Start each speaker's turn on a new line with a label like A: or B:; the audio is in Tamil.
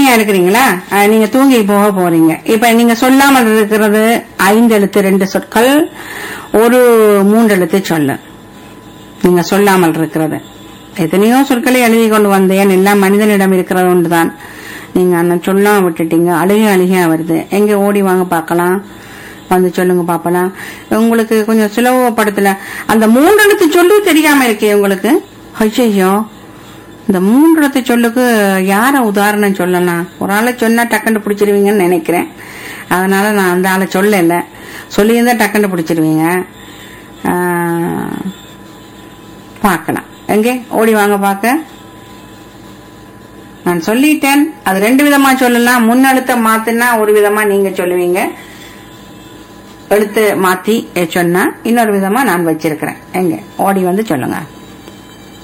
A: தனியா இருக்கிறீங்களா அஹ், நீங்க தூங்கி போக போறீங்க இப்ப நீங்க சொல்லாமல் இருக்கிறது ஐந்து எழுத்து ரெண்டு சொற்கள் ஒரு மூன்று எழுத்து சொல்லு நீங்க சொல்லாமல் இருக்கிறது எத்தனையோ சொற்களை எழுதி கொண்டு வந்தேன் எல்லாம் மனிதனிடம் இருக்கிறது ஒன்றுதான் நீங்க அண்ணன் சொல்லாம விட்டுட்டீங்க அழுக அழுகையா வருது எங்க ஓடி வாங்க பார்க்கலாம் வந்து சொல்லுங்க பாப்பலாம் உங்களுக்கு கொஞ்சம் சுலபப்படுத்தல அந்த மூன்று எழுத்து சொல்லு தெரியாம இருக்கே உங்களுக்கு ஐயோ இந்த மூன்று எழுத்து சொல்லுக்கு யார உதாரணம் சொல்லலாம் ஒரு ஆளை சொன்னா டக்குன்னு பிடிச்சிருவீங்கன்னு நினைக்கிறேன் அதனால நான் அந்த ஆளை சொல்லல சொல்லியிருந்தா டக்குன்னு பிடிச்சிருவீங்க ஆஹ், பார்க்கலாம் எங்கே ஓடி வாங்க பார்க்க நான் சொல்லிட்டேன் அது ரெண்டு விதமா சொல்லலாம் முன்னெழுத்த மாத்தினா ஒரு விதமா நீங்க சொல்லுவீங்க எழுத்து மாத்தி சொன்னா இன்னொரு விதமா நான் வச்சிருக்கிறேன் எங்க ஓடி வந்து சொல்லுங்க